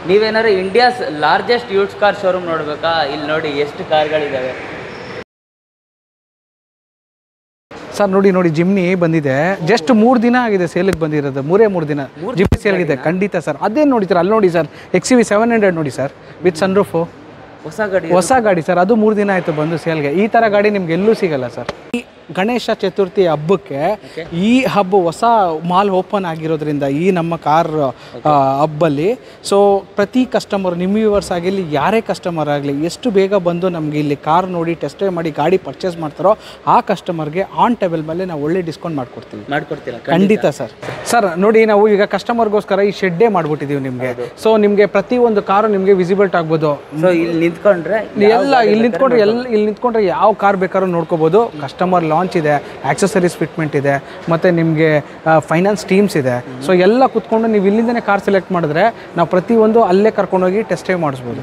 ನೀವೇನಾದ್ರು India's largest use car showroom ನೋಡ್ಬೇಕಾ ಇಲ್ಲಿ ನೋಡಿ ಎಷ್ಟು ಕಾರ್ಗಳಿದಾವೆ ಸರ್ ನೋಡಿ ನೋಡಿ ಜಿಮ್ನಿ ಬಂದಿದೆ ಜಸ್ಟ್ ಮೂರು ದಿನ ಆಗಿದೆ ಸೇಲಿಗೆ ಬಂದಿರೋದು ಮೂರೇ ಮೂರು ದಿನ ಜಿಮ್ನಿ ಸೇಲ್ಗಿದೆ ಖಂಡಿತ ಸರ್ ಅದೇನು ನೋಡಿ ಸರ್ ಅಲ್ಲಿ ನೋಡಿ sir X V seven hundred ನೋಡಿ ಸರ್ ವಿತ್ ಸನ್ರೂಫು ಹೊಸ ಗಾಡಿ ಹೊಸ ಗಾಡಿ ಸರ್ ಅದು ಮೂರು ದಿನ ಆಯಿತು ಬಂದು ಸೇಲ್ಗೆ ಈ ಥರ ಗಾಡಿ ನಿಮ್ಗೆ ಎಲ್ಲೂ ಸಿಗಲ್ಲ ಸರ್ ಈ ಗಣೇಶ ಚತುರ್ಥಿ ಹಬ್ಬಕ್ಕೆ ಈ ಹಬ್ಬ ಹೊಸ ಮಾಲ್ ಓಪನ್ ಆಗಿರೋದ್ರಿಂದ ಈ ನಮ್ಮ ಕಾರ್ ಹಬ್ಬಲ್ಲಿ ಸೊ ಪ್ರತಿ ಕಸ್ಟಮರ್ ನಿಮ್ಮ ವ್ಯೂವರ್ಸ್ ಆಗಿರಲಿ ಯಾರೇ ಕಸ್ಟಮರ್ ಆಗಲಿ ಎಷ್ಟು ಬೇಗ ಬಂದು ನಮಗೆ ಇಲ್ಲಿ ಕಾರ್ ನೋಡಿ ಟೆಸ್ಟ್ ಮಾಡಿ ಗಾಡಿ ಪರ್ಚೇಸ್ ಮಾಡ್ತಾರೋ ಆ ಕಸ್ಟಮರ್ಗೆ ಆನ್ ಟೇಬಲ್ ಮೇಲೆ ನಾವು ಒಳ್ಳೆ ಡಿಸ್ಕೌಂಟ್ ಮಾಡ್ಕೊಡ್ತೀವಿ ಮಾಡ್ಕೊಡ್ತೀರಾ ಖಂಡಿತ ಸರ್ ಸರ್ ನೋಡಿ ನಾವು ಈಗ ಕಸ್ಟಮರ್ಗೋಸ್ಕರ ಈ ಶೆಡ್ಡೇ ಮಾಡ್ಬಿಟ್ಟಿದೀವಿ ನಿಮಗೆ ಸೊ ನಿಮಗೆ ಪ್ರತಿ ಒಂದು ಕಾರು ನಿಮಗೆ ವಿಸಿಬಲ್ಟ್ ಆಗ್ಬೋದು ಸೊ ಇಲ್ಲಿ ನಿಂತ್ಕೊಂಡ್ರೆ ಎಲ್ಲ ಇಲ್ಲಿ ನಿಂತ್ಕೊಂಡ್ರೆ ಎಲ್ಲ ಇಲ್ಲಿ ನಿಂತ್ಕೊಂಡ್ರೆ ಯಾವ ಕಾರ್ ಬೇಕಾದ್ರೂ ನೋಡ್ಕೋಬೋದು ಕಸ್ಟಮರ್ ಲಾಂಚ್ ಇದೆ ಆಕ್ಸೆಸರೀಸ್ ಫಿಟ್ಮೆಂಟ್ ಇದೆ ಮತ್ತು ನಿಮಗೆ ಫೈನಾನ್ಸ್ ಟೀಮ್ಸ್ ಇದೆ ಸೊ ಎಲ್ಲ ಕುತ್ಕೊಂಡು ನೀವು ಇಲ್ಲಿಂದನೇ ಕಾರ್ ಸೆಲೆಕ್ಟ್ ಮಾಡಿದ್ರೆ ನಾವು ಪ್ರತಿಯೊಂದು ಅಲ್ಲೇ ಕರ್ಕೊಂಡೋಗಿ ಟೆಸ್ಟ್ ಮಾಡಿಸ್ಬೋದು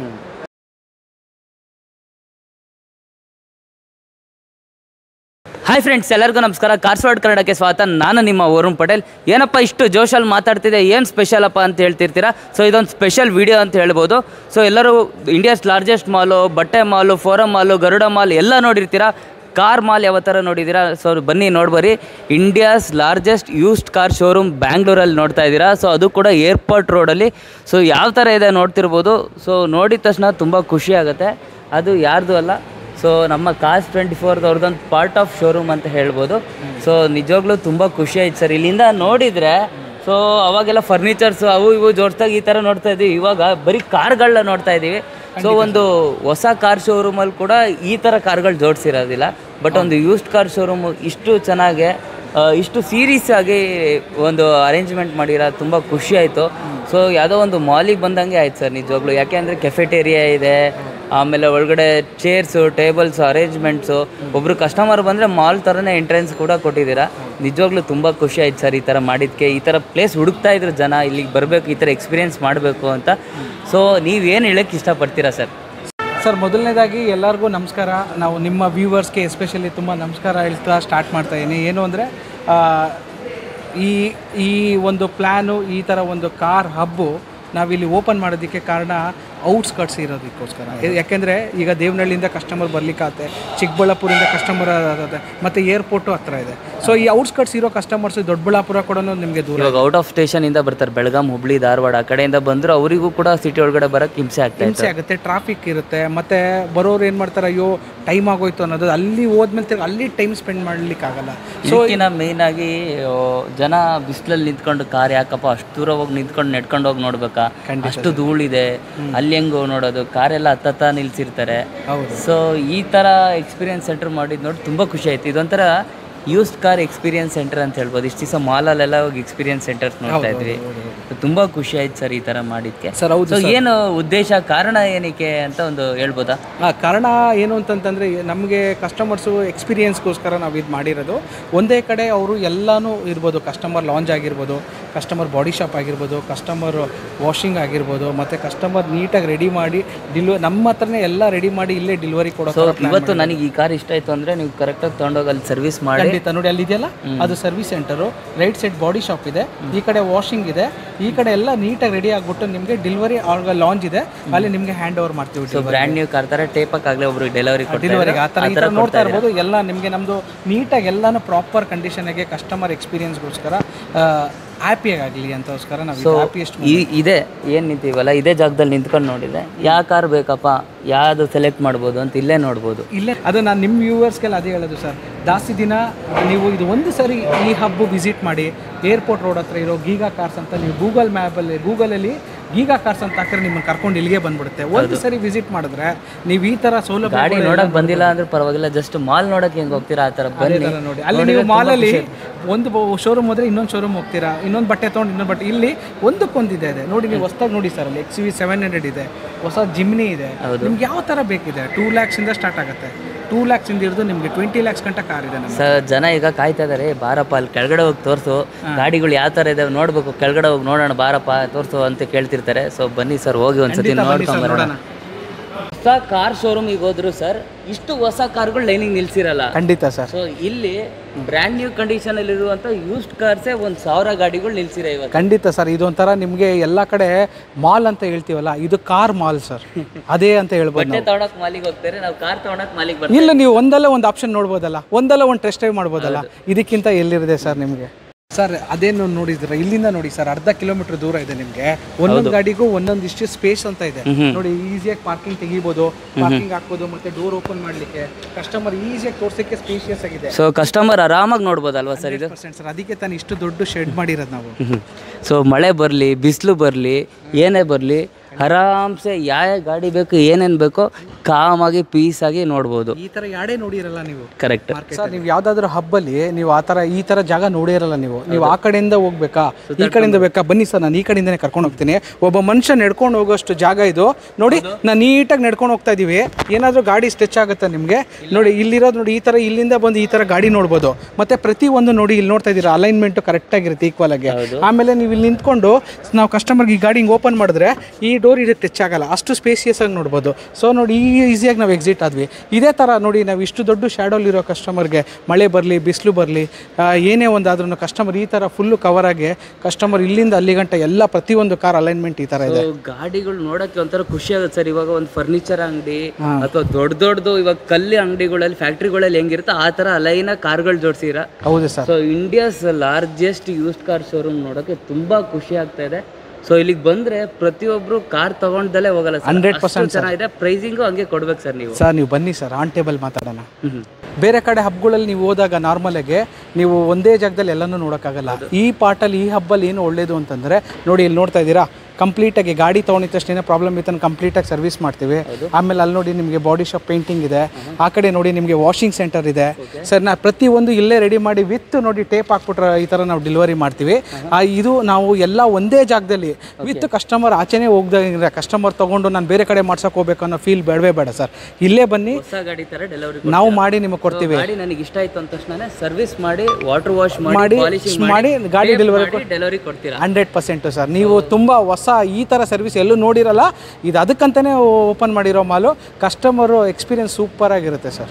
ಹಾಯ್ ಫ್ರೆಂಡ್ಸ್ ಎಲ್ಲರಿಗೂ ನಮಸ್ಕಾರ ಕಾರ್ಸ್ವಾಡ್ ಕನ್ನಡಕ್ಕೆ ಸ್ವಾಗತ ನಾನು ನಿಮ್ಮ ವರುಣ್ ಪಟೇಲ್ ಏನಪ್ಪ ಇಷ್ಟು ಜೋಶಲ್ಲಿ ಮಾತಾಡ್ತಿದೆ ಏನು ಸ್ಪೆಷಲಪ್ಪ ಅಂತ ಹೇಳ್ತಿರ್ತೀರಾ ಸೊ ಇದೊಂದು ಸ್ಪೆಷಲ್ ವಿಡಿಯೋ ಅಂತ ಹೇಳ್ಬೋದು ಸೊ ಎಲ್ಲರೂ ಇಂಡಿಯಾಸ್ ಲಾರ್ಜೆಸ್ಟ್ ಮಾಲು ಬಟ್ಟೆ mall forum mall Garuda mall ಎಲ್ಲ ನೋಡಿರ್ತೀರಾ ಕಾರ್ ಮಾಲ್ ಯಾವ ಥರ ನೋಡಿದ್ದೀರಾ ಸೊ ಬನ್ನಿ ನೋಡ್ಬರಿ India's largest used car showroom ಬ್ಯಾಂಗ್ಳೂರಲ್ಲಿ ನೋಡ್ತಾ ಇದ್ದೀರಾ ಸೊ ಅದು ಕೂಡ ಏರ್ಪೋರ್ಟ್ ರೋಡಲ್ಲಿ ಸೊ ಯಾವ ಥರ ಇದೆ ನೋಡ್ತಿರ್ಬೋದು ಸೊ ನೋಡಿದ ತಕ್ಷಣ ತುಂಬ ಖುಷಿ ಆಗುತ್ತೆ ಅದು ಯಾರ್ದು ಅಲ್ಲ ಸೊ ನಮ್ಮ ಕಾಸ್ ಟ್ವೆಂಟಿ ಫೋರ್ದವ್ರದ್ದೊಂದು ಪಾರ್ಟ್ ಆಫ್ ಶೋರೂಮ್ ಅಂತ ಹೇಳ್ಬೋದು ಸೊ ನಿಜವಾಗ್ಲೂ ತುಂಬ ಖುಷಿ ಆಯ್ತು ಸರ್ ಇಲ್ಲಿಂದ ನೋಡಿದರೆ ಸೊ ಅವಾಗೆಲ್ಲ ಫರ್ನಿಚರ್ಸು ಅವು ಇವು ಜೋಡಿಸ್ದಾಗ ಈ ಥರ ನೋಡ್ತಾ ಇದ್ವಿ ಇವಾಗ ಬರೀ ಕಾರ್ಗಳನ್ನ ನೋಡ್ತಾ ಇದ್ದೀವಿ ಸೊ ಒಂದು ಹೊಸ ಕಾರ್ ಶೋರೂಮಲ್ಲಿ ಕೂಡ ಈ ಥರ ಕಾರ್ಗಳು ಜೋಡಿಸಿರೋದಿಲ್ಲ ಬಟ್ ಒಂದು ಯೂಸ್ಡ್ ಕಾರ್ ಶೋರೂಮು ಇಷ್ಟು ಚೆನ್ನಾಗೆ ಆ, ಇಷ್ಟು ಸೀರಿಯಸ್ ಆಗಿ ಒಂದು ಅರೇಂಜ್ಮೆಂಟ್ ಮಾಡಿರೋ ತುಂಬ ಖುಷಿ ಆಯಿತು ಸೊ ಯಾವುದೋ ಒಂದು ಮಾಲಿಗೆ ಬಂದಂಗೆ ಆಯ್ತು ಸರ್ ನಿಜವಾಗ್ಲೂ ಯಾಕೆ ಅಂದರೆ ಕೆಫೆಟೇರಿಯಾ ಇದೆ ಆಮೇಲೆ ಒಳಗಡೆ ಚೇರ್ಸು ಟೇಬಲ್ಸು ಅರೇಂಜ್ಮೆಂಟ್ಸು ಒಬ್ಬರು ಕಸ್ಟಮರ್ ಬಂದರೆ ಮಾಲ್ ಥರನೇ ಎಂಟ್ರೆನ್ಸ್ ಕೂಡ ಕೊಟ್ಟಿದ್ದೀರಾ ನಿಜವಾಗ್ಲೂ ತುಂಬ ಖುಷಿ ಆಯ್ತು ಸರ್ ಈ ಥರ ಮಾಡಿದ್ದಕ್ಕೆ ಈ ಥರ ಪ್ಲೇಸ್ ಹುಡುಕ್ತಾ ಇದ್ರು ಜನ ಇಲ್ಲಿಗೆ ಬರಬೇಕು ಈ ಥರ ಎಕ್ಸ್ಪೀರಿಯೆನ್ಸ್ ಮಾಡಬೇಕು ಅಂತ ಸೊ ನೀವೇನು ಹೇಳೋಕ್ಕೆ ಇಷ್ಟಪಡ್ತೀರಾ ಸರ್ ಸರ್ ಮೊದಲನೇದಾಗಿ ಎಲ್ಲರಿಗೂ ನಮಸ್ಕಾರ ನಾವು ನಿಮ್ಮ ವ್ಯೂವರ್ಸ್ಗೆ ಎಸ್ಪೆಷಲಿ ತುಂಬ ನಮಸ್ಕಾರ ಹೇಳ್ತಾ ಸ್ಟಾರ್ಟ್ ಮಾಡ್ತಾ ಇದ್ದೀನಿ ಏನು ಅಂದರೆ ಈ ಈ ಒಂದು ಪ್ಲ್ಯಾನು ಈ ಥರ ಒಂದು ಕಾರ್ ಹಬ್ಬು ನಾವಿಲ್ಲಿ ಓಪನ್ ಮಾಡೋದಕ್ಕೆ ಕಾರಣ ಔಟ್ಸ್ಕಟ್ಸ್ ಇರೋದಕ್ಕೋಸ್ಕರ ಯಾಕೆಂದರೆ ಈಗ ದೇವನಹಳ್ಳಿಯಿಂದ ಕಸ್ಟಮರ್ ಬರ್ಲಿಕ್ಕಾಗತ್ತೆ ಚಿಕ್ಕಬಳ್ಳಾಪುರಿಂದ ಕಸ್ಟಮರ್ ಮತ್ತು ಏರ್ಪೋರ್ಟು ಹತ್ರ ಇದೆ ಸೊ ಈ ಔಟ್ಸ್ಕಟ್ಸ್ ಇರೋ ಕಸ್ಟಮರ್ಸ್ ದೊಡ್ಡಬಳ್ಳಾಪುರ ಕೂಡ ನಿಮಗೆ ದೂರ ಇವಾಗ ಔಟ್ ಆಫ್ ಸ್ಟೇಷನಿಂದ ಬರ್ತಾರೆ ಬೆಳಗಾಂ ಹುಬ್ಳಿ ಧಾರವಾಡ ಆ ಕಡೆಯಿಂದ ಬಂದರೂ ಅವರಿಗೂ ಕೂಡ ಸಿಟಿ ಒಳಗಡೆ ಬರೋಕ್ಕೆ ಹಿಂಸೆ ಆಗ್ತಾ ಇತ್ತು ಹಿಂಸೆ ಆಗುತ್ತೆ ಟ್ರಾಫಿಕ್ ಇರುತ್ತೆ ಮತ್ತೆ ಬರೋರು ಏನು ಮಾಡ್ತಾರೆ ಅಯ್ಯೋ ಟೈಮ್ ಆಗೋಯ್ತು ಅನ್ನೋದು ಅಲ್ಲಿ ಹೋದ್ಮೇಲೆ ತಿರ್ಗಿ ಅಲ್ಲಿ ಟೈಮ್ ಸ್ಪೆಂಡ್ ಮಾಡ್ಲಿಕ್ಕಾಗಲ್ಲ ಸೊ ಇದಕ್ಕಿಂತ ಮೇಯ್ನ್ ಆಗಿ ಆ, ಜನ ಬಿಸಿಲಲ್ಲಿ ನಿಂತ್ಕೊಂಡು ಕಾರ್ ಯಾಕಪ್ಪ ಅಷ್ಟು ದೂರ ಹೋಗಿ ನಿಂತ್ಕೊಂಡು ನೆಡ್ಕೊಂಡು ಹೋಗಿ ನೋಡ್ಬೇಕಾ ಅಷ್ಟು ಧೂಳಿದೆ ಅಲ್ಲಿ ಹೆಂಗ್ ಹೋಗಿ ನೋಡೋದು ಕಾರೆಲ್ಲ ಹತ್ತತ್ತ ನಿಲ್ಸಿರ್ತಾರೆ ಹೌದು. ಸೊ ಈ ಥರ ಎಕ್ಸ್ಪೀರಿಯನ್ಸ್ ಸೆಂಟರ್ ಮಾಡಿದ್ ನೋಡಿ ತುಂಬ ಖುಷಿ ಆಯ್ತು ಇದೊಂಥರ ಯೂಸ್ಡ್ ಕಾರ್ ಎಕ್ಸ್ಪೀರಿಯನ್ಸ್ ಸೆಂಟರ್ ಅಂತ ಹೇಳ್ಬೋದು ಇಷ್ಟು ದಿವಸ ಮಾಲಲ್ಲೆಲ್ಲ ಹೋಗಿ ಎಕ್ಸ್ಪೀರಿಯನ್ಸ್ ಸೆಂಟರ್ಸ್ ನೋಡ್ತಾ ಇದ್ವಿ ತುಂಬ ಖುಷಿ ಆಯ್ತು ಸರ್ ಈ ಥರ ಮಾಡಿದ್ಕೆ ಸರ್ ಹೌದು ಸೊ ಏನು ಉದ್ದೇಶ ಕಾರಣ ಏನಕ್ಕೆ ಅಂತ ಒಂದು ಹೇಳ್ಬೋದಾ ಆ, ಕಾರಣ ಏನು ಅಂತಂತಂದರೆ ನಮಗೆ ಕಸ್ಟಮರ್ಸು ಎಕ್ಸ್ಪೀರಿಯನ್ಸ್ಗೋಸ್ಕರ ನಾವು ಇದು ಮಾಡಿರೋದು ಒಂದೇ ಕಡೆ ಅವರು ಎಲ್ಲನೂ ಇರ್ಬೋದು ಕಸ್ಟಮರ್ ಲಾಂಚ್ ಆಗಿರ್ಬೋದು ಕಸ್ಟಮರ್ ಬಾಡಿ ಶಾಪ್ ಆಗಿರ್ಬೋದು ಕಸ್ಟಮರ್ ವಾಷಿಂಗ್ ಆಗಿರ್ಬೋದು ಮತ್ತು ಕಸ್ಟಮರ್ ನೀಟಾಗಿ ರೆಡಿ ಮಾಡಿ ಡಿಲ್ವ ನಮ್ಮ ಹತ್ರನೇ ಎಲ್ಲ ರೆಡಿ ಮಾಡಿ ಇಲ್ಲೇ ಡೆಲಿವರಿ ಕೊಡೋ ಸೊ ಇವತ್ತು ನನಗೆ ಈ ಕಾರ್ ಇಷ್ಟ ಆಯ್ತು ಅಂದರೆ ನೀವು ಕರೆಕ್ಟಾಗಿ ತೊಗೊಂಡೋಗಿ ಅಲ್ಲಿ ಸರ್ವಿಸ್ ಮಾಡಿ ಖಂಡಿತ ನೋಡಿ ಅಲ್ಲಿದೆಯಲ್ಲ ಅದು service center right side body shop ಇದೆ ಈ ಕಡೆ ವಾಷಿಂಗ್ ಇದೆ ಈ ಕಡೆ ಎಲ್ಲ ನೀಟಾಗಿ ರೆಡಿ ಆಗಿಬಿಟ್ಟು ನಿಮಗೆ ಡೆಲಿವರಿ ಲಾಂಚ್ ಇದೆ ಅಲ್ಲಿ ನಿಮಗೆ ಹ್ಯಾಂಡ್ ಓವರ್ ಮಾಡ್ತೀವಿ ಸೊ ಬ್ರ್ಯಾಂಡ್ ನ್ಯೂ ಕಾರ್ ಥರ ಟೇಪಕ್ಕಾಗಲೇ ಒಬ್ರು ಡೆಲಿವರಿ ಡೆಲಿವರಿಗೆ ಆ ಥರ ಈ ಥರ ನೋಡ್ತಾ ಇರ್ಬೋದು ಎಲ್ಲ ನಿಮಗೆ ನಮ್ಮದು ನೀಟಾಗಿ ಎಲ್ಲನೂ ಪ್ರಾಪರ್ ಕಂಡೀಷನ್ಗೆ ಕಸ್ಟಮರ್ ಎಕ್ಸ್ಪೀರಿಯನ್ಸ್ಗೋಸ್ಕರ ಹ್ಯಾಪಿಯಾಗಲಿ ಅಂತೋಸ್ಕರ ನಾವು ಹ್ಯಾಪಿಯೆಸ್ಟ್ ಈ ಇದೆ ಏನು ನಿಂತೀವಲ್ಲ ಇದೇ ಜಾಗದಲ್ಲಿ ನಿಂತ್ಕೊಂಡು ನೋಡಿದೆ ಯಾವ ಕಾರ್ ಬೇಕಪ್ಪ ಯಾವುದು ಸೆಲೆಕ್ಟ್ ಮಾಡ್ಬೋದು ಅಂತ ಇಲ್ಲೇ ನೋಡ್ಬೋದು ಇಲ್ಲೇ ಅದು ನಾನು ನಿಮ್ಮ ವ್ಯೂವರ್ಸ್ಗೆಲ್ಲ ಅದೇ ಹೇಳೋದು ಸರ್ ಜಾಸ್ತಿ ದಿನ ನೀವು ಇದು ಒಂದು ಸರಿ ಈ ಹಬ್ಬ ವಿಸಿಟ್ ಮಾಡಿ ಏರ್ಪೋರ್ಟ್ ರೋಡ್ ಹತ್ರ ಇರೋ ಗೀಗಾ ಕಾರ್ಸ್ ಅಂತ ನೀವು ಗೂಗಲ್ ಮ್ಯಾಪಲ್ಲಿ ಗೂಗಲಲ್ಲಿ ಗೀಗಾ ಕಾರ್ಸ್ ಅಂತ ಹಾಕಿದ್ರೆ ನಿಮ್ಮನ್ನು ಕರ್ಕೊಂಡು ಇಲ್ಲಿಗೆ ಬಂದ್ಬಿಡುತ್ತೆ ಒಂದು ಸರಿ ವಿಸಿಟ್ ಮಾಡಿದ್ರೆ ನೀವು ಈ ಥರ ಸೌಲಭ್ಯ ಗಾಡಿ ನೋಡಕ್ ಬಂದಿಲ್ಲ ಅಂದ್ರೆ ಪರವಾಗಿಲ್ಲ ಜಸ್ಟ್ ಮಾಲ್ ನೋಡಕ್ ಹೆಂಗ್ ಹೋಗ್ತೀರಾ ಆ ಥರ ಬನ್ನಿ ಥರ ನೋಡಿ ಅಲ್ಲಿ ನೀವು ಮಾಲಲ್ಲಿ ಒಂದು ಶೋರೂಮ್ ಹೋದ್ರೆ ಇನ್ನೊಂದು ಶೋರೂಮ್ ಹೋಗ್ತೀರಾ ಇನ್ನೊಂದು ಬಟ್ಟೆ ತೊಗೊಂಡು ಇನ್ನೊಂದು ಬಟ್ಟೆ ಇಲ್ಲಿ ಒಂದಕ್ಕೊಂದಿದೆ ಇದೆ ನೋಡಿ ನೀವು ಹೊಸ್ದಾಗಿ ನೋಡಿ ಸರ್ ಅಲ್ಲಿ ಎಕ್ಸ್ ವಿ ಸೆವೆನ್ ಹಂಡ್ರೆಡ್ ಇದೆ ಹೊಸ ಜಿಮ್ನಿ ಇದೆ ನಿಮ್ಗೆ ಯಾವ ಥರ ಬೇಕಿದೆ ಟೂ ಲ್ಯಾಕ್ಸಿಂದ ಸ್ಟಾರ್ಟ್ ಆಗುತ್ತೆ ಟೂ ಲ್ಯಾಕ್ಸಿಂದ ಹಿಡಿದು ನಿಮಗೆ ಟ್ವೆಂಟಿ ಲ್ಯಾಕ್ಸ್ ಗಂಟ ಕಾರ್ ಇದೆ ನಮ್ಮ ಸ ಜನ ಈಗ ಕಾಯ್ತಾ ಇದಾರೆ ಬಾರಪ್ಪ ಅಲ್ಲಿ ಕೆಳಗಡೆ ಹೋಗಿ ತೋರಿಸು ಗಾಡಿಗಳು ಯಾವ ಥರ ಇದಾವೆ ನೋಡ್ಬೇಕು ಕೆಳಗಡೆ ಹೋಗಿ ನೋಡೋಣ ಬಾರಪ್ಪ ತೋರಿಸು ಅಂತ ಕೇಳ್ತಿರ್ತಾರೆ ಸೊ ಬನ್ನಿ ಸರ್ ಹೋಗಿ ಒಂದ್ಸತಿ ನೋಡ್ಕೊಂಡ್ ಬರೋಣ ಹೊಸ ಕಾರ್ ಶೋರೂಮಿಗೆ ಹೋದ್ರು ಸರ್ ಇಷ್ಟು ಹೊಸ ಕಾರ್ಗಳು ಲೈನಿಗೆ ನಿಲ್ಸಿರಲ್ಲ ಖಂಡಿತ ಸರ್ ಸೊ ಇಲ್ಲಿ ಬ್ರ್ಯಾಂಡ್ ನ್ಯೂ ಕಂಡೀಷನ್ ಅಲ್ಲಿ ಇರುವಂತ ಯೂಸ್ಡ್ ಕಾರ್ಸೇ ಒಂದ್ ಸಾವಿರ ಗಾಡಿಗಳು ನಿಲ್ಸಿರ ಇವತ್ತು ಖಂಡಿತ ಸರ್ ಇದೊಂಥರ ನಿಮಗೆ ಎಲ್ಲ ಕಡೆ ಮಾಲ್ ಅಂತ ಹೇಳ್ತೀವಲ್ಲ ಇದು ಕಾರ್ ಮಾಲ್ ಸರ್ ಅದೇ ಅಂತ ಹೇಳ್ಬೋದು ಬಟ್ಟೆ ನಾವು ತಗೊಳಕ್ ಮಾಲಿಗೆ ಹೋಗ್ತಾರೆ ನಾವು ಕಾರ್ ತಗೊಳಕ್ ಮಾಲಿಗೆ ಬರ್ತೀವಿ ಇಲ್ಲ ನೀವು ಒಂದಲ್ಲ ಒಂದು ಆಪ್ಷನ್ ನೋಡ್ಬೋದಲ್ಲ ಒಂದಲ್ಲ ಒಂದು ಟೆಸ್ಟ್ ಡ್ರೈವ್ ಮಾಡ್ಬೋದಲ್ಲ ಇದಕ್ಕಿಂತ ಎಲ್ಲಿರಿದೆ ಸರ್ ನಿಮಗೆ ಸರ್ ಅದೇನು ನೋಡಿದ್ರೆ ಇಲ್ಲಿಂದ ನೋಡಿ ಸರ್ ಅರ್ಧ ಕಿಲೋಮೀಟರ್ ದೂರ ಇದೆ ನಿಮಗೆ ಒಂದೊಂದು ಗಾಡಿಗೂ ಒಂದೊಂದು ಇಷ್ಟು ಸ್ಪೇಸ್ ಅಂತ ಇದೆ ನೋಡಿ ಈಸಿಯಾಗಿ ಪಾರ್ಕಿಂಗ್ ತೆಗಿಬೋದು ಪಾರ್ಕಿಂಗ್ ಹಾಕ್ಬೋದು ಮತ್ತೆ ಡೋರ್ ಓಪನ್ ಮಾಡ್ಲಿಕ್ಕೆ ಕಸ್ಟಮರ್ ಈಸಿಯಾಗಿ ತೋರ್ಸಕ್ಕೆ ಸ್ಪೇಷಿಯಸ್ ಆಗಿದೆ ಸೊ ಕಸ್ಟಮರ್ ಆರಾಮಾಗಿ ನೋಡ್ಬೋದಲ್ವಾ ಸರ್ ಇದು ಪರ್ಸೆಂಟ್ ಸರ್ ಅದಕ್ಕೆ ತಾನು ಇಷ್ಟು ದೊಡ್ಡ ಶೆಡ್ ಮಾಡಿರೋದು ನಾವು ಸೊ ಮಳೆ ಬರಲಿ ಬಿಸಿಲು ಬರಲಿ ಏನೇ ಬರಲಿ ಆರಾಮ್ಸೆ ಯಾವ ಗಾಡಿ ಬೇಕು ಏನೇನು ಬೇಕೋ ಕಾಮಾಗಿ ಪೀಸಾಗಿ ನೋಡ್ಬೋದು ಈ ತರ ಯಾಡೇ ನೋಡಿರಲ್ಲ ನೀವು ಕರೆಕ್ಟ್ ಸರ್ ನೀವು ಯಾವ್ದಾದ್ರು ಹಬ್ಬಲ್ಲಿ ನೀವು ಆ ತರ ಈ ತರ ಜಾಗ ನೋಡಿರಲ್ಲ ನೀವು ನೀವು ಆ ಕಡೆಯಿಂದ ಹೋಗ್ಬೇಕಾ ಈ ಕಡೆಯಿಂದ ಬೇಕಾ ಬನ್ನಿ ಸರ್ ನಾನು ಈ ಕಡೆಯಿಂದನೇ ಕರ್ಕೊಂಡು ಹೋಗ್ತೀನಿ ಒಬ್ಬ ಮನುಷ್ಯ ನಡ್ಕೊಂಡು ಹೋಗೋಷ್ಟು ಜಾಗ ಇದು ನೋಡಿ ನಾನು ನೀಟಾಗಿ ನಡ್ಕೊಂಡು ಹೋಗ್ತಾ ಇದೀವಿ ಏನಾದರೂ ಗಾಡಿ ಸ್ಟೆಚ್ ಆಗುತ್ತಾ ನಿಮಗೆ ನೋಡಿ ಇಲ್ಲಿರೋದು ನೋಡಿ ಈ ತರ ಇಲ್ಲಿಂದ ಬಂದು ಈ ತರ ಗಾಡಿ ನೋಡ್ಬೋದು ಮತ್ತೆ ಪ್ರತಿ ಒಂದು ನೋಡಿ ಇಲ್ಲಿ ನೋಡ್ತಾ ಇದ್ದೀರಾ ಅಲೈನ್ಮೆಂಟ್ ಕರೆಕ್ಟ್ ಆಗಿರುತ್ತೆ ಈಕ್ವಲ್ ಆಗಿ ಆಮೇಲೆ ನೀವು ಇಲ್ಲಿ ನಿಂತ್ಕೊಂಡು ನಾವು ಕಸ್ಟಮರ್ಗೆ ಈ ಗಾಡಿ ಹಿಂಗೆ ಓಪನ್ ಮಾಡಿದ್ರೆ ಈ ಡೋರ್ ಇದು ಟಚ್ ಆಗಲ್ಲ ಅಷ್ಟು ಸ್ಪೇಸಿಯಸ್ ಆಗಿ ನೋಡ್ಬೋದು ಸೊ ನೋಡಿ ಈ ಈಸಿಯಾಗಿ ನಾವು ಎಕ್ಸಿಟ್ ಆದ್ವಿ ಇದೇ ಥರ ನೋಡಿ ನಾವು ಇಷ್ಟು ದೊಡ್ಡ ಶಾಡೋಲಿರೋ ಕಸ್ಟಮರ್ಗೆ ಮಳೆ ಬರಲಿ ಬಿಸಿಲು ಬರಲಿ ಏನೇ ಒಂದಾದ್ರೂ ಕಸ್ಟಮರ್ ಈ ಥರ ಫುಲ್ಲು ಕವರ್ ಆಗಿ ಕಸ್ಟಮರ್ ಇಲ್ಲಿಂದ ಅಲ್ಲಿ ಗಂಟ ಎಲ್ಲ ಪ್ರತಿಯೊಂದು ಕಾರ್ ಅಲೈನ್ಮೆಂಟ್ ಈ ಥರ ಇದೆ ಗಾಡಿಗಳು ನೋಡಕ್ಕೆ ಒಂಥರ ಖುಷಿ ಆಗುತ್ತೆ ಸರ್ ಇವಾಗ ಒಂದು ಫರ್ನಿಚರ್ ಅಂಗಡಿ ಅಥವಾ ದೊಡ್ಡ ದೊಡ್ಡದು ಇವಾಗ ಕಲ್ಲಿ ಅಂಗಡಿಗಳಲ್ಲಿ ಫ್ಯಾಕ್ಟ್ರಿಗಳಲ್ಲಿ ಹೆಂಗಿರುತ್ತೆ ಆ ಥರ ಲೈನ ಕಾರ್ಗಳು ಜೋಡಿಸಿರ ಹೌದು sir so India's largest used car showroom ನೋಡೋಕೆ ತುಂಬಾ ಖುಷಿ ಆಗ್ತಾ ಇದೆ ಸೊ ಇಲ್ಲಿಗೆ ಬಂದ್ರೆ ಪ್ರತಿಯೊಬ್ರು ಕಾರ್ ತಗೊಂಡ್ದಲೇ ಹೋಗಲ್ಲ ಸರ್ 100% ಚೆನ್ನಾಗಿದೆ ಪ್ರೈಸಿಂಗು ಹಂಗೆ ಕೊಡ್ಬೇಕು ಸರ್ ನೀವು ಸರ್ ನೀವು ಬನ್ನಿ ಸರ್ ಆನ್ ಟೇಬಲ್ ಮಾತಾಡೋಣ ಹ್ಮ್. ಬೇರೆ ಕಡೆ ಹಬ್ಬಗಳಲ್ಲಿ ನೀವು ಹೋದಾಗ ನಾರ್ಮಲಾಗಿ ನೀವು ಒಂದೇ ಜಾಗದಲ್ಲಿ ಎಲ್ಲನೂ ನೋಡೋಕ್ಕಾಗಲ್ಲ ಈ ಪಾರ್ಟಲ್ಲಿ ಈ ಹಬ್ಬಲ್ಲಿ ಏನು ಒಳ್ಳೇದು ಅಂತಂದರೆ ನೋಡಿ ಇಲ್ಲಿ ನೋಡ್ತಾ ಇದ್ದೀರಾ ಕಂಪ್ಲೀಟಾಗಿ ಗಾಡಿ ತೊಗೊಂಡಿದ ತಕ್ಷಣ ಪ್ರಾಬ್ಲಮ್ ಇತ್ತು ಕಂಪ್ಲೀಟಾಗಿ ಸರ್ವಿಸ್ ಮಾಡ್ತೀವಿ ಆಮೇಲೆ ಅಲ್ಲಿ ನೋಡಿ ನಿಮಗೆ ಬಾಡಿ ಶಾಪ್ ಪೇಂಟಿಂಗ್ ಇದೆ ಆ ಕಡೆ ನೋಡಿ ನಿಮಗೆ ವಾಷಿಂಗ್ ಸೆಂಟರ್ ಇದೆ ಸರ್ ನಾ ಪ್ರತಿಯೊಂದು ಇಲ್ಲೇ ರೆಡಿ ಮಾಡಿ ವಿತ್ ನೋಡಿ ಟೇಪ್ ಹಾಕ್ಬಿಟ್ರೆ ಈ ಥರ ನಾವು ಡೆಲಿವರಿ ಮಾಡ್ತೀವಿ ಆ, ಇದು ನಾವು ಎಲ್ಲ ಒಂದೇ ಜಾಗದಲ್ಲಿ ವಿತ್ ಕಸ್ಟಮರ್ ಆಚೆನೇ ಹೋಗ್ದಂಗಿದ್ರೆ ಕಸ್ಟಮರ್ ತೊಗೊಂಡು ನಾನು ಬೇರೆ ಕಡೆ ಮಾಡ್ಸೋಕೆ ಹೋಗ್ಬೇಕು ಅನ್ನೋ ಫೀಲ್ ಬೇಡವೇ ಬೇಡ ಸರ್ ಇಲ್ಲೇ ಬನ್ನಿ ಹೊಸ ಗಾಡಿ ತರ ಡೆಲಿವರಿ ನಾವು ಮಾಡಿ ನಿಮಗೆ ಕೊಡ್ತೀವಿ ಗಾಡಿ ನನಗೆ ಇಷ್ಟ ಆಯ್ತು ಅಂದ ತಕ್ಷಣ ಸರ್ವಿಸ್ ಮಾಡಿ ವಾಟರ್ ವಾಶ್ ಮಾಡಿ ಮಾಡಿ, ಪಾಲಿಶಿಂಗ್ ಮಾಡಿ ಗಾಡಿ delivery ಡೆಲಿವರಿ ಕೊಡ್ತೀರಾ ಹಂಡ್ರೆಡ್ ಪರ್ಸೆಂಟು ಸರ್ ನೀವು ತುಂಬ ಹೊಸ ಈ ಥರ ಸರ್ವಿಸ್ ಎಲ್ಲೂ ನೋಡಿರಲ್ಲ ಇದು ಅದಕ್ಕಂತಲೇ ಓಪನ್ ಮಾಡಿರೋ ಮಾಲು ಕಸ್ಟಮರು ಎಕ್ಸ್ಪೀರಿಯನ್ಸ್ ಸೂಪರ್ ಆಗಿರುತ್ತೆ ಸರ್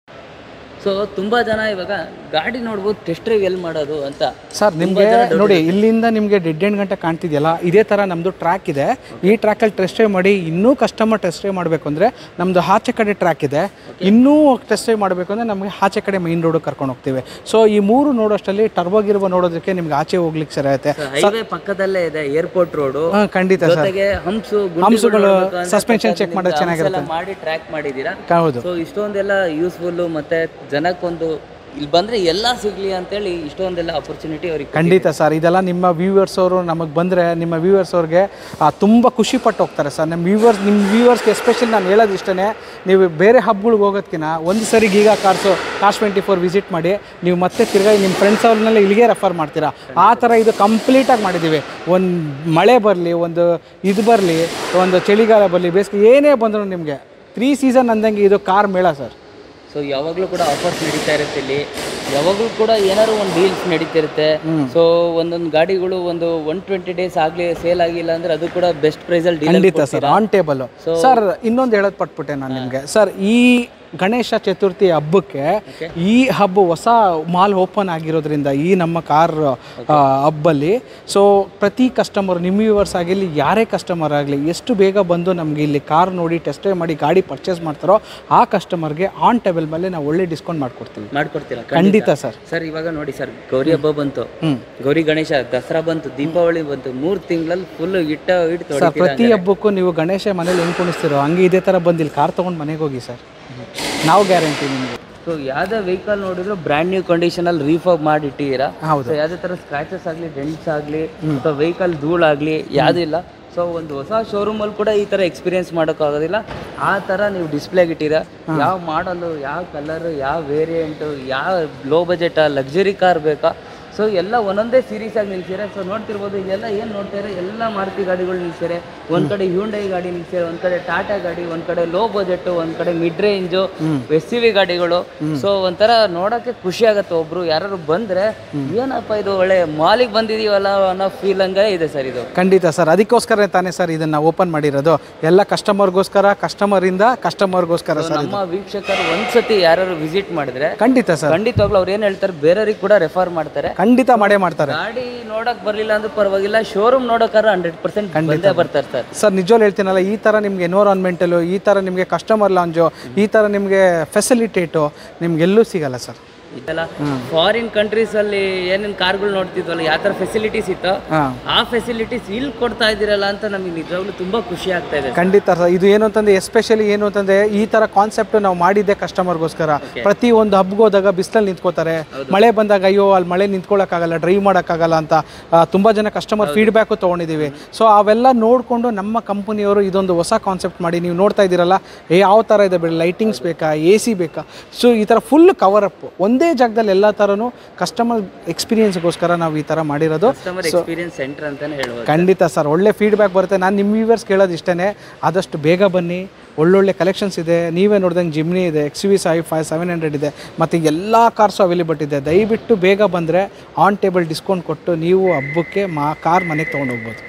ಸೊ ತುಂಬಾ ಜನ ಇವಾಗ ಗಾಡಿ ನೋಡ್ಬೋದು ಟೆಸ್ಟ್ ಡ್ರೈವ್ ಎಲ್ಲಿ ಮಾಡೋದು ಅಂತ ಸರ್ ನಿಮಗೆ ನೋಡಿ ಇಲ್ಲಿಂದ ನಿಮಗೆ ಡೆಡ್ ಎಂಡ್ ಗಂಟೆ ಕಾಣ್ತಿದೆಯಲ್ಲ ಇದೇ ಥರ ನಮ್ಮದು ಟ್ರ್ಯಾಕ್ ಇದೆ ಈ ಟ್ರ್ಯಾಕಲ್ಲಿ ಟೆಸ್ಟ್ ಡ್ರೈವ್ ಮಾಡಿ ಇನ್ನೂ ಕಸ್ಟಮರ್ ಟೆಸ್ಟ್ ಡ್ರೈವ್ ಮಾಡಬೇಕು ಅಂದರೆ ನಮ್ಮದು ಆಚೆ ಕಡೆ ಟ್ರ್ಯಾಕ್ ಇದೆ ಇನ್ನೂ ಟೆಸ್ಟ್ ಡ್ರೈವ್ ಮಾಡಬೇಕು ಅಂದರೆ ನಮಗೆ ಆಚೆ ಕಡೆ ಮೈನ್ ರೋಡ್ ಕರ್ಕೊಂಡು ಹೋಗ್ತೀವಿ ಸೊ ಈ ಮೂರು ನೋಡೋಷ್ಟರಲ್ಲಿ ಟರ್ಬೋ ಗಿರ್ಬೋ ನೋಡೋದಕ್ಕೆ ನಿಮ್ಗೆ ಆಚೆ ಹೋಗ್ಲಿಕ್ಕೆ ಸರಿ ಆಗುತ್ತೆ ಹೈವೇ ಪಕ್ಕದಲ್ಲೇ ಇದೆ ಏರ್ಪೋರ್ಟ್ ರೋಡು ಹಾಂ ಖಂಡಿತ ಸರ್ ಜೊತೆಗೆ ಹಂಪ್ಸು ಹಂಪ್ಸುಗಳು, suspension check ಮಾಡೋದು ಚೆನ್ನಾಗಿರುತ್ತೆ. ಮಾಡಿ ಟ್ರ್ಯಾಕ್ ಮಾಡಿದ್ದೀರಾ ಹೌದು ಸೊ ಇಷ್ಟೊಂದೆಲ್ಲ ಯೂಸ್ಫುಲ್ ಮತ್ತೆ ಜನಕ್ಕೊಂದು ಇಲ್ಲಿ ಬಂದ್ರೆ ಎಲ್ಲ ಸಿಗ್ಲಿ ಅಂತೇಳಿ ಇಷ್ಟೊಂದೆಲ್ಲ ಅಪರ್ಚುನಿಟಿ ಅವ್ರಿಗೆ ಖಂಡಿತ ಸರ್ ಇದೆಲ್ಲ ನಿಮ್ಮ ವ್ಯೂವರ್ಸ್ ಅವರು ನಮಗೆ ಬಂದರೆ ನಿಮ್ಮ ವ್ಯೂವರ್ಸ್ ಅವ್ರಿಗೆ ತುಂಬ ಖುಷಿ ಪಟ್ಟು ಹೋಗ್ತಾರೆ ಸರ್ ನಮ್ಮ ವ್ಯೂವರ್ಸ್ ನಿಮ್ಮ ವ್ಯೂವರ್ಸ್ಗೆ ಎಸ್ಪೆಷಲಿ ನಾನು ಹೇಳೋದು ಇಷ್ಟೇ ನೀವು ಬೇರೆ ಹಬ್ಗಳಿಗೆ ಹೋಗೋದಕ್ಕಿಂತ ಒಂದು ಸರಿ ಗೀಗಾ cars cars twenty four visit ಮಾಡಿ ನೀವು ಮತ್ತೆ ತಿರ್ಗಾ ನಿಮ್ಮ ಫ್ರೆಂಡ್ಸ್ ಅವ್ರನ್ನೆಲ್ಲ ಇಲ್ಲಿಗೆ ರೆಫರ್ ಮಾಡ್ತೀರಾ ಆ ಥರ ಇದು ಕಂಪ್ಲೀಟಾಗಿ ಮಾಡಿದ್ದೀವಿ ಒಂದು ಮಳೆ ಬರಲಿ ಒಂದು ಇದು ಬರಲಿ ಒಂದು ಚಳಿಗಾಲ ಬರಲಿ ಬೇಸಿಗೆ ಏನೇ ಬಂದರೂ ನಿಮಗೆ ತ್ರೀ ಸೀಸನ್ ಅಂದಂಗೆ ಇದು ಕಾರ್ ಮೇಳ ಸರ್ ಸೊ ಯಾವಾಗಲೂ ಕೂಡ ಆಫರ್ಸ್ ನಡೀತಾ ಇರುತ್ತೆ ಇಲ್ಲಿ ಯಾವಾಗಲೂ ಕೂಡ ಏನಾದ್ರು ಒಂದು ಡೀಲ್ಸ್ ನಡೀತಿರುತ್ತೆ ಸೊ ಒಂದೊಂದು ಗಾಡಿಗಳು ಒಂದು ಒನ್ ಟ್ವೆಂಟಿ ಡೇಸ್ ಆಗಲಿ ಸೇಲ್ ಆಗಿಲ್ಲ ಅಂದ್ರೆ ಅದು ಕೂಡ ಬೆಸ್ಟ್ ಪ್ರೈಸಲ್ಲಿ ಡೀಲ್ ಖಂಡಿತ ಸರ್ ಆನ್ ಟೇಬಲ್ ಸರ್ ಇನ್ನೊಂದು ಹೇಳೋದು ಪಟ್ಬಿಟ್ಟೆ ನಾನು ನಿಮಗೆ ಸರ್ ಈ ಗಣೇಶ ಚತುರ್ಥಿ ಹಬ್ಬಕ್ಕೆ ಈ ಹಬ್ಬ ಹೊಸ ಮಾಲ್ ಓಪನ್ ಆಗಿರೋದ್ರಿಂದ ಈ ನಮ್ಮ ಕಾರ್ ಹಬ್ಬಲ್ಲಿ ಸೊ ಪ್ರತಿ ಕಸ್ಟಮರ್ ನಿಮ್ಮ ವ್ಯೂವರ್ಸ್ ಆಗಿರಲಿ ಯಾರೇ ಕಸ್ಟಮರ್ ಆಗಲಿ ಎಷ್ಟು ಬೇಗ ಬಂದು ನಮಗೆ ಇಲ್ಲಿ ಕಾರ್ ನೋಡಿ ಟೆಸ್ಟ್ ಡ್ರೈವ್ ಮಾಡಿ ಗಾಡಿ ಪರ್ಚೇಸ್ ಮಾಡ್ತಾರೋ ಆ ಕಸ್ಟಮರ್ಗೆ ಆನ್ ಟೇಬಲ್ ಮೇಲೆ ನಾವು ಒಳ್ಳೆ ಡಿಸ್ಕೌಂಟ್ ಮಾಡ್ಕೊಡ್ತೀವಿ ಮಾಡ್ಕೊಡ್ತೀರಾ ಖಂಡಿತ ಸರ್ ಸರ್ ಇವಾಗ ನೋಡಿ ಸರ್ ಗೌರಿ ಹಬ್ಬ ಬಂತು ಗೌರಿ ಗಣೇಶ ದಸರಾ ಬಂತು ದೀಪಾವಳಿ ಬಂತು ಮೂರ್ ತಿಂಗಳಲ್ಲಿ ಫುಲ್ ಇಟ್ಟ ಇಟ್ಟು ಸರ್ ಪ್ರತಿ ಹಬ್ಬಕ್ಕೂ ನೀವು ಗಣೇಶ ಮನೇಲಿ ಹೆಂಗೆ ಕುಣಿಸ್ತೀರೋ ಹಂಗೆ ಇದೇ ಥರ ಬಂದು ಇಲ್ಲಿ ಕಾರ್ ತೊಗೊಂಡು ಮನೆಗೆ ಹೋಗಿ ಸರ್ ನಾವು ಗ್ಯಾರಂಟಿ ನಿಮಗೆ ಸೊ ಯಾವ್ದೇ ವೆಹಿಕಲ್ ನೋಡಿದ್ರು ಬ್ರ್ಯಾಂಡ್ ನ್ಯೂ ಕಂಡೀಷನ್ ಅಲ್ಲಿ ರೀಫರ್ಬ್ ಮಾಡಿ ಇಟ್ಟಿದ್ದೀರಾ ಹೌದು ಸೊ ಯಾವುದೇ ಥರ ಸ್ಕ್ರಾಚಸ್ ಆಗಲಿ ಡೆಂಟ್ಸ್ ಆಗಲಿ ಅಥವಾ ವೆಹಿಕಲ್ ಧೂಳಾಗಲಿ ಯಾವುದೂ ಇಲ್ಲ ಸೊ ಒಂದು ಹೊಸ ಶೋರೂಮಲ್ಲಿ ಕೂಡ ಈ ಥರ ಎಕ್ಸ್ಪೀರಿಯನ್ಸ್ ಮಾಡೋಕ್ಕಾಗೋದಿಲ್ಲ ಆ ಥರ ನೀವು ಡಿಸ್ಪ್ಲೇಗೆ ಇಟ್ಟಿರ ಯಾವ ಮಾಡಲು ಯಾವ ಕಲರು ಯಾವ ವೇರಿಯಂಟು ಯಾವ ಲೋ ಬಜೆಟಾ ಲಕ್ಸುರಿ ಕಾರ್ ಬೇಕಾ ಸೊ ಎಲ್ಲ ಒಂದೊಂದೇ ಸೀರೀಸ್ ಆಗಿ ನಿಲ್ಸಿದ್ದಾರೆ ಸೊ ನೋಡ್ತಿರ್ಬೋದು ಇದೆಲ್ಲ ಏನು ನೋಡ್ತಾರೆ ಎಲ್ಲ ಮಾರುತಿ ಗಾಡಿಗಳು ನಿಲ್ಸಿದ್ದಾರೆ ಒಂದ್ ಕಡೆ ಹ್ಯೂಂಡೈ ಗಾಡಿ ನಿಲ್ಸಿದ್ದಾರೆ ಒಂದ್ ಕಡೆ ಟಾಟಾ ಗಾಡಿ ಒಂದ್ ಕಡೆ ಲೋ ಬಜೆಟ್ ಒಂದ್ ಕಡೆ ಮಿಡ್ ರೇಂಜು ಎಸ್ ವಿ ಗಾಡಿಗಳು ಸೊ ಒಂಥರ ನೋಡೋಕೆ ಖುಷಿ ಆಗತ್ತೆ ಒಬ್ರು ಯಾರು ಬಂದ್ರೆ ಏನಪ್ಪ ಇದು ಒಳ್ಳೆ ಮಾಲಿಗೆ ಬಂದಿದೀವಲ್ಲ ಅನ್ನೋ ಫೀಲ್ ಹಂಗೆ ಇದೆ ಸರ್ ಇದು ಖಂಡಿತ ಸರ್ ಅದಕ್ಕೋಸ್ಕರ ತಾನೇ ಸರ್ ಇದನ್ನ ಓಪನ್ ಮಾಡಿರೋದು ಎಲ್ಲ ಕಸ್ಟಮರ್ಗೋಸ್ಕರ ಕಸ್ಟಮರಿಂದ ಕಸ್ಟಮರ್ಗೋಸ್ಕರ ಸರ್ ನಮ್ಮ ವೀಕ್ಷಕರು ಒಂದ್ಸತಿ ಯಾರು ವಿಸಿಟ್ ಮಾಡಿದ್ರೆ ಖಂಡಿತ ಸರ್ ಖಂಡಿತವಾಗ್ಲೂ ಅವ್ರು ಏನ್ ಹೇಳ್ತಾರೆ ಬೇರೆಯವ್ರಿಗೆ ಕೂಡ ರೆಫರ್ ಮಾಡ್ತಾರೆ ಖಂಡಿತ ಮಾಡೇ ಮಾಡ್ತಾರೆ ಗಾಡಿ ನೋಡಕ್ ಬರ್ಲಿಲ್ಲ ಅಂದ್ರೆ ಪರವಾಗಿಲ್ಲ ಶೋರೂಮ್ ನೋಡಕ್ಕಾರ ಹಂಡ್ರೆಡ್ ಪರ್ಸೆಂಟ್ ಬಂದೇ ಬರ್ತಾರೆ ಸರ್ ಸರ್ ನಿಜವಾಗ್ಲೂ ಹೇಳ್ತೀನಲ್ಲ ಈ ಥರ ನಿಮಗೆ ಎನ್ವೈರಾನ್ಮೆಂಟಲು ಈ ಥರ ನಿಮಗೆ ಕಸ್ಟಮರ್ ಲಾಂಜು ಈ ಥರ ನಿಮಗೆ ಫೆಸಿಲಿಟೇಟು ನಿಮ್ಗೆಲ್ಲೂ ಸಿಗಲ್ಲ ಸರ್ ಇದೆಲ್ಲ ಫಾರಿನ್ ಕಂಟ್ರೀಸ್ ಅಲ್ಲಿ ಏನೇನ್ ಕಾರ್ಗಳು ನೋಡ್ತಿದ್ವಲ್ಲ ಯಾವ ತರ ಫೆಸಿಲಿಟೀಸ್ ಇತ್ತು ಹಾಂ ಆ ಫೆಸಿಲಿಟೀಸ್ ಇಲ್ಲಿ ಕೊಡ್ತಾ ಇದೀರಲ್ಲ ಅಂತ ನಮಗೆ ನಿಜವಾಗ್ಲೂ ತುಂಬಾ ಖುಷಿ ಆಗ್ತಾ ಇದೆ ಖಂಡಿತ ಸರ್ ಇದು ಏನು ಅಂತಂದ್ರೆ ಎಸ್ಪೆಷಲಿ ಏನು ಅಂತಂದ್ರೆ ಈ ತರ ಕಾನ್ಸೆಪ್ಟ್ ನಾವು ಮಾಡಿದ್ದೆ ಕಸ್ಟಮರ್ಗೋಸ್ಕರ ಪ್ರತಿ ಒಂದು ಹಬ್ಗೆ ಹೋದಾಗ ಬಿಸಿಲಲ್ಲಿ ನಿಂತ್ಕೋತಾರೆ ಮಳೆ ಬಂದಾಗ ಅಯ್ಯೋ ಅಲ್ಲಿ ಮಳೆ ನಿಂತ್ಕೊಳ್ಳೋಕ್ಕಾಗಲ್ಲ ಡ್ರೈವ್ ಮಾಡೋಕ್ಕಾಗಲ್ಲ ಅಂತ ಆ, ತುಂಬಾ ಜನ ಕಸ್ಟಮರ್ ಫೀಡ್ಬ್ಯಾಕು ತೊಗೊಂಡಿದ್ದೀವಿ ಸೊ ಅವೆಲ್ಲ ನೋಡಿಕೊಂಡು ನಮ್ಮ ಕಂಪನಿಯವರು ಇದೊಂದು ಹೊಸ ಕಾನ್ಸೆಪ್ಟ್ ಮಾಡಿ ನೀವು ನೋಡ್ತಾ ಇದ್ದೀರಲ್ಲ ಏ ಯಾವ ಥರ ಇದೆ ಬೇಡ ಲೈಟಿಂಗ್ಸ್ ಬೇಕಾ ಎ ಸಿ ಬೇಕಾ ಸೊ ಈ ಥರ ಫುಲ್ ಕವರ್ ಅಪ್ ಒಂದೇ ಜಾಗದಲ್ಲಿ ಎಲ್ಲ ಥರನೂ ಕಸ್ಟಮರ್ ಎಕ್ಸ್ಪೀರಿಯನ್ಸ್ಗೋಸ್ಕರ ನಾವು ಈ ಥರ ಮಾಡಿರೋದು ಕಸ್ಟಮರ್ ಎಕ್ಸ್ಪೀರಿಯನ್ಸ್ ಸೆಂಟರ್ ಅಂತಾನೆ ಹೇಳ್ಬೋದು ಖಂಡಿತ ಸರ್ ಒಳ್ಳೆ ಫೀಡ್ಬ್ಯಾಕ್ ಬರುತ್ತೆ ನಾನು ನಿಮ್ಮ ವ್ಯೂವರ್ಸ್ ಕೇಳೋದು ಇಷ್ಟೇ ಆದಷ್ಟು ಬೇಗ ಬನ್ನಿ ಒಳ್ಳೊಳ್ಳೆ ಕಲೆಕ್ಷನ್ಸ್ ಇದೆ ನೀವೇ ನೋಡ್ದಂಗೆ ಜಿಮ್ನಿ ಇದೆ X V I five seven hundred ಇದೆ ಮತ್ತು ಎಲ್ಲ ಕಾರ್ಸು ಅವೈಲೇಬಲ್ ಇದೆ ದಯವಿಟ್ಟು ಬೇಗ ಬಂದರೆ ಆನ್ ಟೇಬಲ್ ಡಿಸ್ಕೌಂಟ್ ಕೊಟ್ಟು ನೀವು ಹಬ್ಬಕ್ಕೆ ಮಾ ಕಾರ್ ಮನೆಗೆ ತೊಗೊಂಡು ಹೋಗ್ಬೋದು